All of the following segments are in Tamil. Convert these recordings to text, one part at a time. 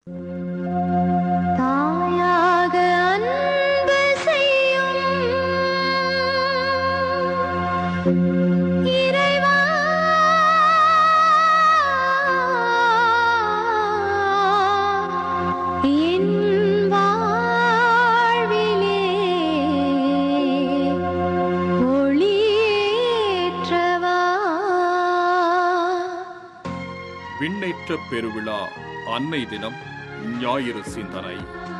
தாயாக அன்பு செய்யும் இறைவா என் வாழ்விலே ஒளியேற்றவா விண்ணேற்ற பெருவிழா அன்னை தினம் ஞாயிறு சிந்தனை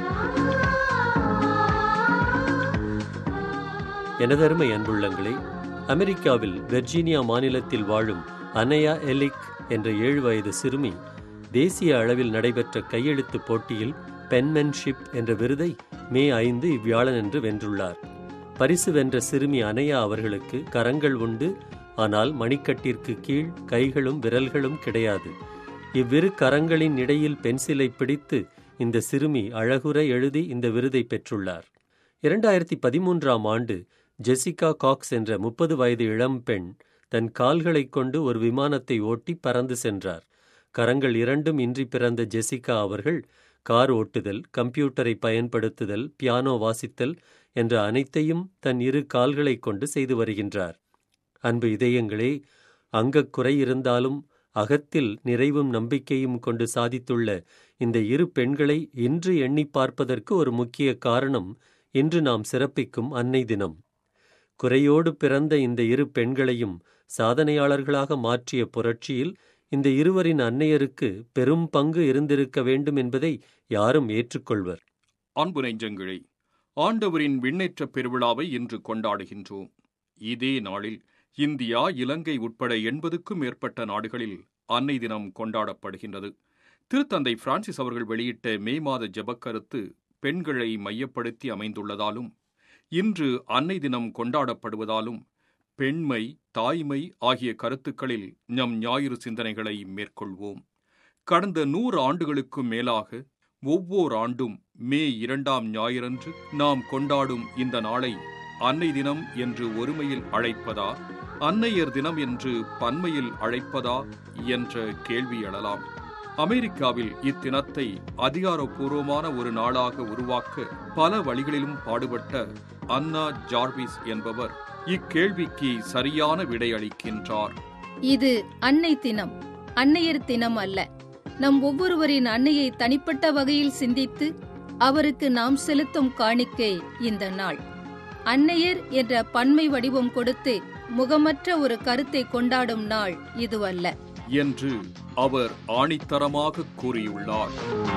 எனதருமை அன்புள்ளங்களே அமெரிக்காவில் வெர்ஜீனியா மாநிலத்தில் வாழும் அனயா எலிக் என்ற ஏழு வயது சிறுமி தேசிய அளவில் நடைபெற்ற கையெழுத்து போட்டியில் பென்மென்ஷிப் என்ற விருதை மே ஐந்து இவ்வியாழனன்று வென்றுள்ளார் பரிசு வென்ற சிறுமி அனயா அவர்களுக்கு கரங்கள் உண்டு ஆனால் மணிக்கட்டிற்கு கீழ் கைகளும் விரல்களும் கிடையாது இவ்விரு கரங்களின் இடையில் பென்சிலை பிடித்து இந்த சிறுமி அழகுற எழுதி இந்த விருதை பெற்றுள்ளார் இரண்டாயிரத்தி பதிமூன்றாம் ஆண்டு ஜெசிகா காக்ஸ் என்ற முப்பது வயது இளம்பெண் தன் கால்களைக் கொண்டு ஒரு விமானத்தை ஓட்டி பறந்து சென்றார் கரங்கள் இரண்டும் இன்றி பிறந்த ஜெசிகா அவர்கள் கார் ஓட்டுதல் கம்ப்யூட்டரை பயன்படுத்துதல் பியானோ வாசித்தல் என்ற அனைத்தையும் தன் இரு கால்களைக் கொண்டு செய்து வருகின்றார் அன்பு இதயங்களே அங்கக்குறை இருந்தாலும் அகத்தில் நிறைவும் நம்பிக்கையும் கொண்டு சாதித்துள்ள இந்த இரு பெண்களை இன்று எண்ணி பார்ப்பதற்கு ஒரு முக்கிய காரணம் இன்று நாம் சிறப்பிக்கும் அன்னை தினம் குறையோடு பிறந்த இந்த இரு பெண்களையும் சாதனையாளர்களாக மாற்றிய புரட்சியில் இந்த இருவரின் அன்னையருக்கு பெரும் பங்கு இருந்திருக்க வேண்டும் என்பதை யாரும் ஏற்றுக்கொள்வர் அன்பு நெஞ்சங்களே ஆண்டவரின் விண்ணேற்ற பெருவிழாவை இன்று கொண்டாடுகின்றோம் இதே நாளில் இந்தியா இலங்கை உட்பட எண்பதுக்கும் மேற்பட்ட நாடுகளில் அன்னை தினம் கொண்டாடப்படுகின்றது திருத்தந்தை பிரான்சிஸ் அவர்கள் வெளியிட்ட மே மாத ஜெபக்கருத்து பெண்களை மையப்படுத்தி அமைந்துள்ளதாலும் இன்று அன்னை தினம் கொண்டாடப்படுவதாலும் பெண்மை தாய்மை ஆகிய கருத்துக்களில் நம் ஞாயிறு சிந்தனைகளை மேற்கொள்வோம் கடந்த நூறு ஆண்டுகளுக்கும் மேலாக ஒவ்வொரு ஆண்டும் மே இரண்டாம் ஞாயிறன்று நாம் கொண்டாடும் இந்த நாளை அன்னை தினம் என்று ஒருமையில் அழைப்பதா அன்னையர் தினம் என்று பன்மையில் அழைப்பதா என்ற கேள்வி எழலாம் அமெரிக்காவில் இத்தினத்தை அதிகாரப்பூர்வமான ஒரு நாளாக உருவாக்க பல வழிகளிலும் பாடுபட்ட அன்னா ஜார்விஸ் என்பவர் இக்கேள்விக்கு சரியான விடையளிக்கின்றார் இது அன்னை தினம் அன்னையர் தினம் அல்ல நம் ஒவ்வொருவரின் அன்னையை தனிப்பட்ட வகையில் சிந்தித்து அவருக்கு நாம் செலுத்தும் காணிக்கை இந்த நாள் அன்னையர் என்ற பன்மை வடிவம் கொடுத்து முகமற்ற ஒரு கருத்தை கொண்டாடும் நாள் இதுவல்ல என்று அவர் ஆணித்தரமாக கூறியுள்ளார்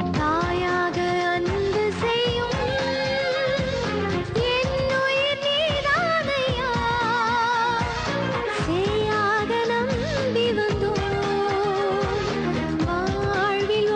தாயாக அன்பு செய்யும் என் உயிர் நீதானையா சேயாக நம்பி வந்தோம் வாழ்வில்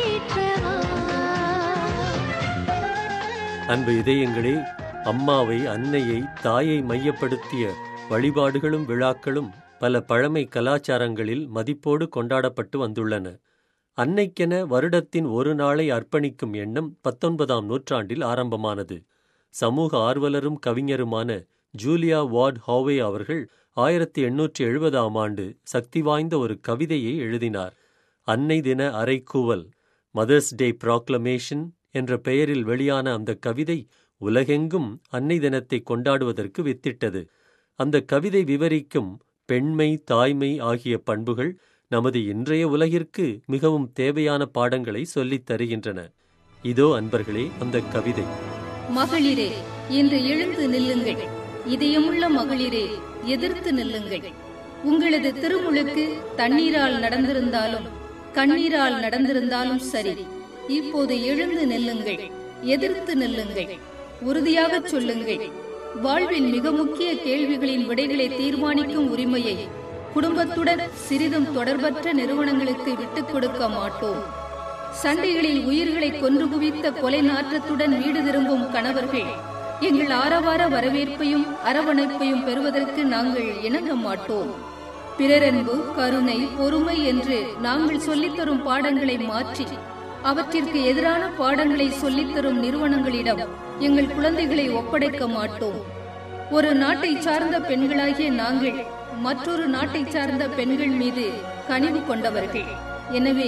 ஒளியேற்றவா அன்பு இதயங்களே அம்மாவை அன்னையை தாயை மையப்படுத்திய வழிபாடுகளும் விழாக்களும் பல பழமை கலாச்சாரங்களில் மதிப்போடு கொண்டாடப்பட்டு வந்துள்ளன அன்னைக்கென வருடத்தின் ஒரு நாளை அர்ப்பணிக்கும் எண்ணம் பத்தொன்பதாம் நூற்றாண்டில் ஆரம்பமானது சமூக ஆர்வலரும் கவிஞருமான ஜூலியா வார்ட் ஹாவே அவர்கள் ஆயிரத்தி எண்ணூற்றி எழுபதாம் ஆண்டு சக்தி வாய்ந்த ஒரு கவிதையை எழுதினார் அன்னை தின அறைக்கூவல் மதர்ஸ் டே ப்ராக்ளமேஷன் என்ற பெயரில் வெளியான அந்த கவிதை உலகெங்கும் அன்னை தினத்தை கொண்டாடுவதற்கு வித்திட்டது அந்த கவிதை விவரிக்கும் பெண்மை தாய்மை ஆகிய பண்புகள் நமது இன்றைய உலகிற்கு மிகவும் தேவையான பாடங்களை சொல்லித் தருகின்றன இதோ அன்பர்களே அந்த கவிதை மகளிரே இன்று எழுந்து நில்லுங்கள் இதயமுள்ள மகளிரே எதிர்த்து நில்லுங்கள் உங்களது திருமுழுக்கு தண்ணீரால் நடந்திருந்தாலும் கண்ணீரால் நடந்திருந்தாலும் சரி இப்போது எழுந்து நில்லுங்கள் எதிர்த்து நில்லுங்கள் உறுதியாகச் சொல்லுங்கள் வாழ்வின் மிக முக்கிய கேள்விகளின் விடைகளை தீர்மானிக்கும் உரிமையை குடும்பத்துடன் சிறிதும் தொடர்பற்ற நிறுவனங்களுக்கு விட்டுக் கொடுக்க மாட்டோம் சண்டைகளில் உயிர்களை கொன்று குவித்த கொலை நாற்றத்துடன் வீடு திரும்பும் கணவர்கள் எங்கள் ஆரவார வரவேற்பையும் அரவணைப்பையும் பெறுவதற்கு நாங்கள் இணங்க மாட்டோம் பிறரன்பு கருணை பொறுமை என்று நாங்கள் சொல்லித்தரும் பாடங்களை மாற்றி அவற்றிற்கு எதிரான பாடங்களை சொல்லித்தரும் நிறுவனங்களிடம் எங்கள் குழந்தைகளை ஒப்படைக்க மாட்டோம் ஒரு நாட்டை சார்ந்த பெண்களாகிய நாங்கள் மற்றொரு நாட்டை சார்ந்த பெண்கள் மீது கனிவு கொண்டவர்கள் எனவே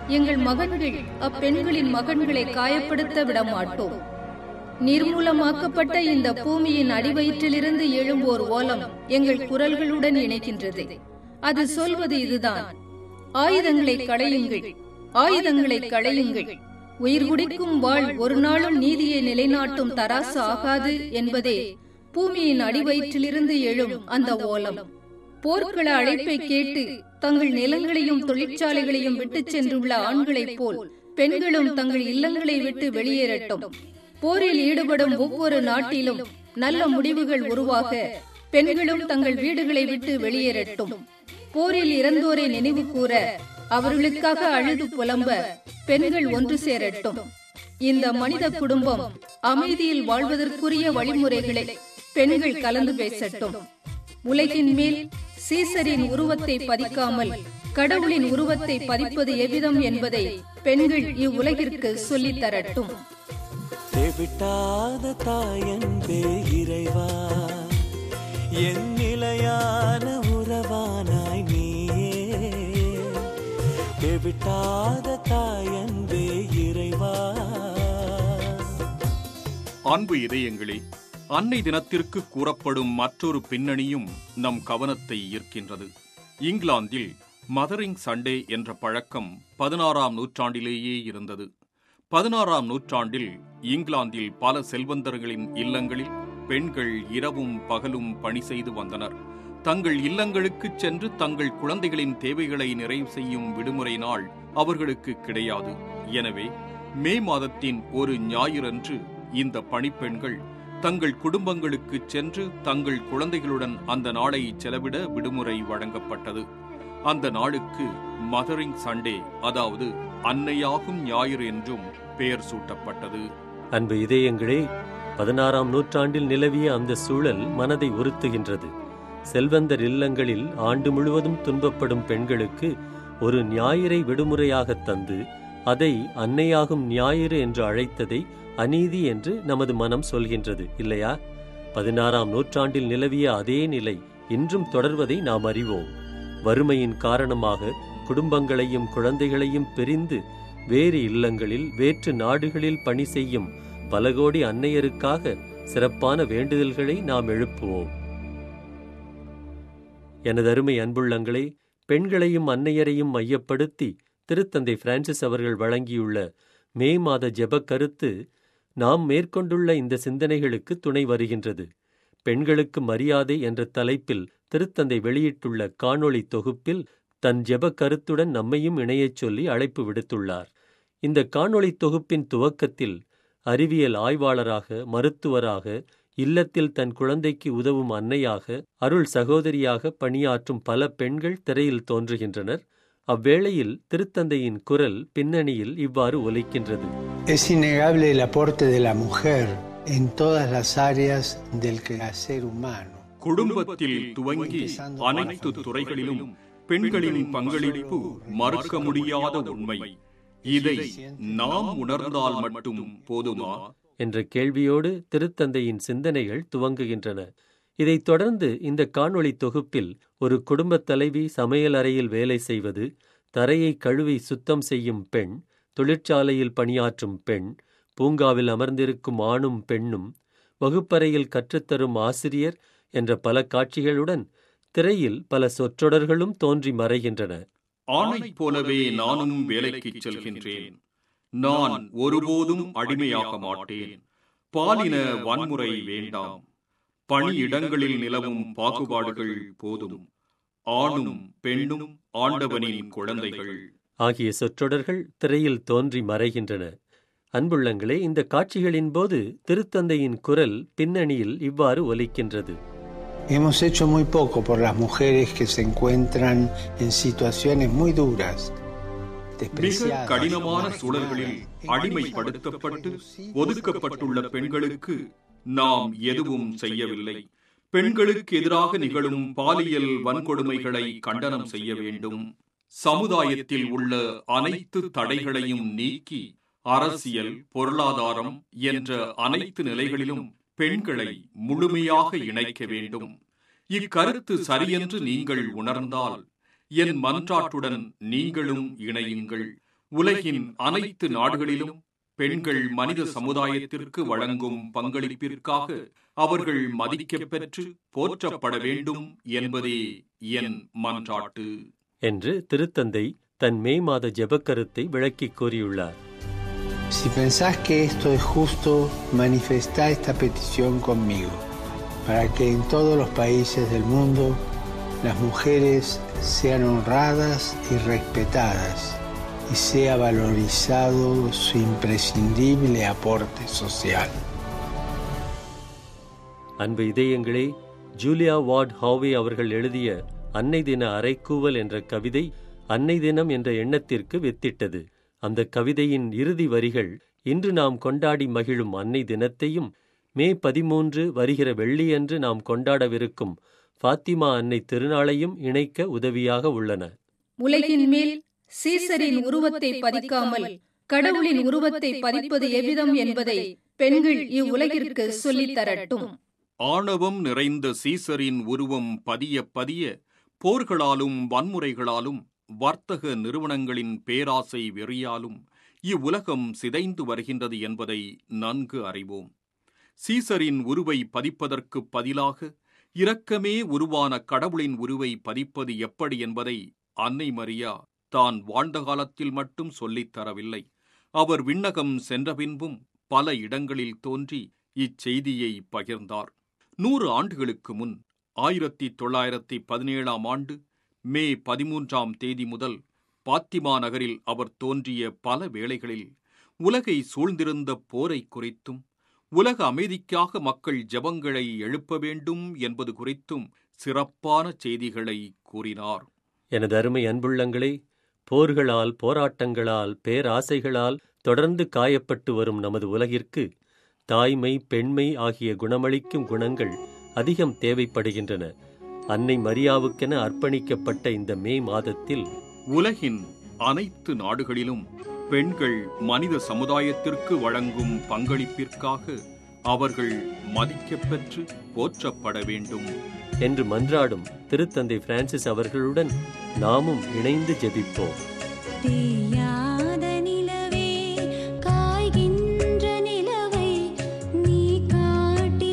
எங்கள் மகன்கள் அப்பெண்களின் மகன்களை காயப்படுத்த விட மாட்டோம் நிர்மூலமாக்கப்பட்ட இந்த பூமியின் அடிவயிற்றிலிருந்து எழும்போர் ஓலம் எங்கள் குரல்களுடன் இணைக்கின்றது அது சொல்வது இதுதான் ஆயுதங்களை களையுங்கள் ஆயுதங்களை களையுங்கள் உயிர் குடிக்கும் வாழ் ஒரு நாளும் நீதியை நிலைநாட்டும் தராசு ஆகாது என்பதே பூமியின் அடிவயிற்றிலிருந்து எழும் அந்த ஓலம் போர்க்கள அழைப்பை கேட்டு தங்கள் நிலங்களையும் தொழிற்சாலைகளையும் விட்டுச் சென்றுள்ள ஆண்களைப் போல் பெண்களும் தங்கள் இல்லங்களை விட்டு வெளியேறட்டும் போரில் ஈடுபடும் ஒவ்வொரு நாட்டிலும் நல்ல முடிவுகள் உருவாக பெண்களும் தங்கள் வீடுகளை விட்டு வெளியேறட்டும் போரில் இறந்தோரை நினைவு கூற அவர்களுக்காக அழுது புலம்ப பெண்கள் ஒன்று சேரட்டும் இந்த மனித குடும்பம் அமைதியில் வாழ்வதற்குரிய வழிமுறைகளை பெண்கள் கலந்து பேசட்டும் உலகின் மேல் சீசரின் உருவத்தை பதிக்காமல் கடவுளின் உருவத்தை பதிப்பது எவ்விதம் என்பதை பெண்கள் இவ்வுலகிற்கு சொல்லித் தரட்டும் தெவிட்டாத தாயன்பே இறைவா என் நிலையான உறவானாய் நீயே தெவிட்டாத தாயன்பே இறைவா அன்பு இதயங்களே அன்னை தினத்திற்கு கூறப்படும் மற்றொரு பின்னணியும் நம் கவனத்தை ஈர்க்கின்றது இங்கிலாந்தில் மதரிங் சண்டே என்ற பழக்கம் பதினாறாம் நூற்றாண்டிலேயே இருந்தது பதினாறாம் நூற்றாண்டில் இங்கிலாந்தில் பல செல்வந்தர்களின் இல்லங்களில் பெண்கள் இரவும் பகலும் பணி செய்து வந்தனர் தங்கள் இல்லங்களுக்குச் சென்று தங்கள் குழந்தைகளின் தேவைகளை நிறைவு செய்யும் விடுமுறை நாள் அவர்களுக்கு கிடையாது எனவே மே மாதத்தின் ஒரு ஞாயிறன்று இந்த பணிப்பெண்கள் தங்கள் குடும்பங்களுக்கு சென்று தங்கள் குழந்தைகளுடன் அந்த நாளை செலவிட விடுமுறை வழங்கப்பட்டது அந்த நாளுக்கு மதரிங் சண்டே அதாவது அன்னையாகும் ஞாயிறு என்றும் பெயர் சூட்டப்பட்டது அன்பு இதயங்களே பதினாறாம் நூற்றாண்டில் நிலவிய அந்த சூழல் மனதை உறுத்துகின்றது செல்வந்தர் இல்லங்களில் ஆண்டு முழுவதும் துன்பப்படும் பெண்களுக்கு ஒரு ஞாயிறை விடுமுறையாகத் தந்து அதை அன்னையாகும் ஞாயிறு என்று அழைத்ததை அநீதி என்று நமது மனம் சொல்கின்றது இல்லையா பதினாறாம் நூற்றாண்டில் நிலவிய அதே நிலை இன்றும் தொடர்வதை நாம் அறிவோம் வறுமையின் காரணமாக குடும்பங்களையும் குழந்தைகளையும் பிரிந்து வேறு இல்லங்களில் வேற்று நாடுகளில் பணி செய்யும் பல கோடி அன்னையருக்காக சிறப்பான வேண்டுதல்களை நாம் எழுப்புவோம் எனது அருமை அன்புள்ளங்களே பெண்களையும் அன்னையரையும் மையப்படுத்தி திருத்தந்தை பிரான்சிஸ் அவர்கள் வழங்கியுள்ள மே மாத ஜெபக் கருத்து நாம் மேற்கொண்டுள்ள இந்த சிந்தனைகளுக்கு துணை வருகின்றது பெண்களுக்கு மரியாதை என்ற தலைப்பில் திருத்தந்தை வெளியிட்டுள்ள காணொளி தொகுப்பில் தன் ஜெபக் கருத்துடன் நம்மையும் இணையச் சொல்லி அழைப்பு விடுத்துள்ளார் இந்த காணொளி தொகுப்பின் துவக்கத்தில் அறிவியல் ஆய்வாளராக மருத்துவராக இல்லத்தில் தன் குழந்தைக்கு உதவும் அன்னையாக அருள் சகோதரியாக பணியாற்றும் பல பெண்கள் திரையில் தோன்றுகின்றனர் அவ்வேளையில் திருத்தந்தையின் குரல் பின்னணியில் இவ்வாறு ஒலிக்கின்றது Es innegable el aporte de la mujer en todas las áreas del quehacer humano. குடும்பத்தில் துவங்கி அனைத்து துறைகளிலும் பெண்களின் பங்களிப்பு மறுக்க முடியாத உண்மை இதை நாம் உணர்ந்தால் மட்டும் போதுமா என்ற கேள்வியோடு திருத்தந்தையின் சிந்தனைகள் துவங்குகின்றன இதைத் தொடர்ந்து இந்த காணொளி தொகுப்பில் ஒரு குடும்பத் தலைவி சமையல் அறையில் வேலை செய்வது தரையை கழுவி சுத்தம் செய்யும் பெண் தொழிற்சாலையில் பணியாற்றும் பெண் பூங்காவில் அமர்ந்திருக்கும் ஆணும் பெண்ணும் வகுப்பறையில் கற்றுத்தரும் ஆசிரியர் என்ற பல காட்சிகளுடன் திரையில் பல சொற்றொடர்களும் தோன்றி மறைகின்றன ஆணைப் போலவே நானும் வேலைக்கு செல்கின்றேன் நான் ஒருபோதும் அடிமையாக மாட்டேன் பாலின வன்முறை வேண்டாம் பணியிடங்களில் நிலவும் பாகுபாடுகள் போதும் ஆணும் பெண்ணும் ஆண்டவனின் குழந்தைகள் ஆகிய சொற்றொடர்கள் திரையில் தோன்றி மறைகின்றன அன்புள்ளங்களே இந்த காட்சிகளின் போது திருத்தந்தையின் குரல் பின்னணியில் இவ்வாறு ஒலிக்கின்றது Hemos hecho muy poco por las mujeres que se encuentran en situaciones muy duras, மிக despreciadas, கடினமான சூழல்களில் அடிமைப்படுத்தப்பட்டு ஒதுக்கப்பட்டுள்ள பெண்களுக்கு நாம் எதுவும் செய்யவில்லை பெண்களுக்கு எதிராக நிகழும் பாலியல் வன்கொடுமைகளை கண்டனம் செய்ய வேண்டும் சமுதாயத்தில் உள்ள அனைத்து தடைகளையும் நீக்கி அரசியல் பொருளாதாரம் என்ற அனைத்து நிலைகளிலும் பெண்களை முழுமையாக இணைக்க வேண்டும் இக்கருத்து சரியென்று நீங்கள் உணர்ந்தால் என் மன்றாட்டுடன் நீங்களும் இணையுங்கள் உலகின் அனைத்து நாடுகளிலும் பெண்கள் மனித சமுதாயத்திற்கு வழங்கும் பங்களிப்பிற்காக அவர்கள் மதிக்கப் பெற்று போற்றப்பட வேண்டும் என்பதே என் மன்றாட்டு என்று திருத்தந்தை தன் மே மாத ஜெபக்கருத்தை விளக்கிக் கூறியுள்ளார் Si pensás que esto es justo, manifestá esta petición conmigo, para que en todos los países del mundo las mujeres sean honradas y respetadas y sea valorizado su imprescindible aporte social. அன்பு இதயங்களே ஜூலியா வார்ட் ஹாவே அவர்கள் எழுதிய அன்னை தின அரைக்கூவல் என்ற கவிதை அன்னை தினம் என்ற எண்ணத்திற்கு வித்திட்டது அந்த கவிதையின் இறுதி வரிகள் இன்று நாம் கொண்டாடி மகிழும் அன்னை தினத்தையும் மே பதிமூன்று வருகிற வெள்ளியன்று நாம் கொண்டாடவிருக்கும் ஃபாத்திமா அன்னை திருநாளையும் இணைக்க உதவியாக உள்ளன உலகின் மேல் சீசரின் உருவத்தை பதிக்காமல் கடவுளின் உருவத்தை பதிப்பது எவ்விதம் என்பதை பெண்கள் இவ்வுலகிற்கு சொல்லித் தரட்டும் ஆணவம் நிறைந்த சீசரின் உருவம் பதிய பதிய போர்களாலும் வன்முறைகளாலும் வர்த்தக நிறுவனங்களின் பேராசை வெறியாலும் இவ்வுலகம் சிதைந்து வருகின்றது என்பதை நன்கு அறிவோம் சீசரின் உருவை பதிப்பதற்கு பதிலாக இரக்கமே உருவான கடவுளின் உருவை பதிப்பது எப்படி என்பதை அன்னை மரியா தான் வாழ்ந்த காலத்தில் மட்டும் சொல்லித் தரவில்லை அவர் விண்ணகம் சென்ற பின்பும் பல இடங்களில் தோன்றி இச்செய்தியை பகிர்ந்தார் நூறு ஆண்டுகளுக்கு முன் ஆயிரத்தி தொள்ளாயிரத்தி பதினேழாம் ஆண்டு மே பதிமூன்றாம் தேதி முதல் பாத்திமா நகரில் அவர் தோன்றிய பல வேளைகளில் உலகை சூழ்ந்திருந்த போரை குறித்தும் உலக அமைதிக்காக மக்கள் ஜெபங்களை எழுப்ப வேண்டும் என்பது குறித்தும் சிறப்பான செய்திகளை கூறினார் எனது அருமை அன்புள்ளங்களே போர்களால் போராட்டங்களால் பேராசைகளால் தொடர்ந்து காயப்பட்டு வரும் நமது உலகிற்கு தாய்மை பெண்மை ஆகிய குணமளிக்கும் குணங்கள் அதிகம் தேவைப்படுகின்றன அன்னை மரியாவுக்கென அர்ப்பணிக்கப்பட்ட இந்த மே மாதத்தில் உலகின் அனைத்து நாடுகளிலும் பெண்கள் மனித சமுதாயத்திற்கு வழங்கும் பங்களிப்பிற்காக அவர்கள் மதிக்கப் பெற்று போற்றப்பட வேண்டும் என்று மன்றாடும் திருத்தந்தை பிரான்சிஸ் அவர்களுடன் நாமும் இணைந்து ஜெபிப்போம் தேயாத நிலவே காய்கின்ற நிலவை நீ காட்டி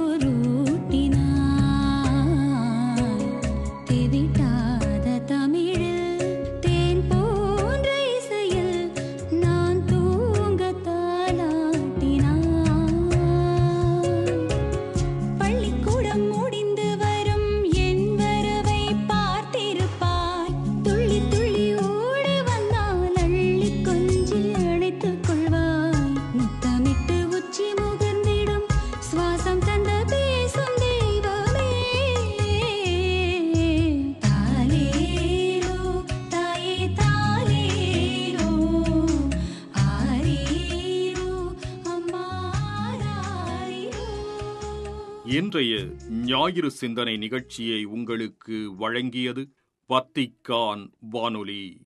சோறூட்டினாய் திவிட்டாத தமிழில் தேன் போன்ற இசையில் நான் தூங்க தாளாட்டினாய் பள்ளிக்கூடம் முடிந்து வரும் என் வரவை பார்த்திருப்பாய் துள்ளி துள்ளி ஓடி வந்தால் அள்ளி கொஞ்சி அணைத்துக் கொள்வாய் முத்தமிட்டு உச்சி முகர்ந்திடும் சுவாசம் தந்த பேசும் தெய்வமே தாலேலோ தாயே தாலேலோ ஆரீரோ அம்மா ஆரீரோ இன்றைய ஞாயிறு சிந்தனை நிகழ்ச்சியை உங்களுக்கு வழங்கியது வத்திக்கான் வானொலி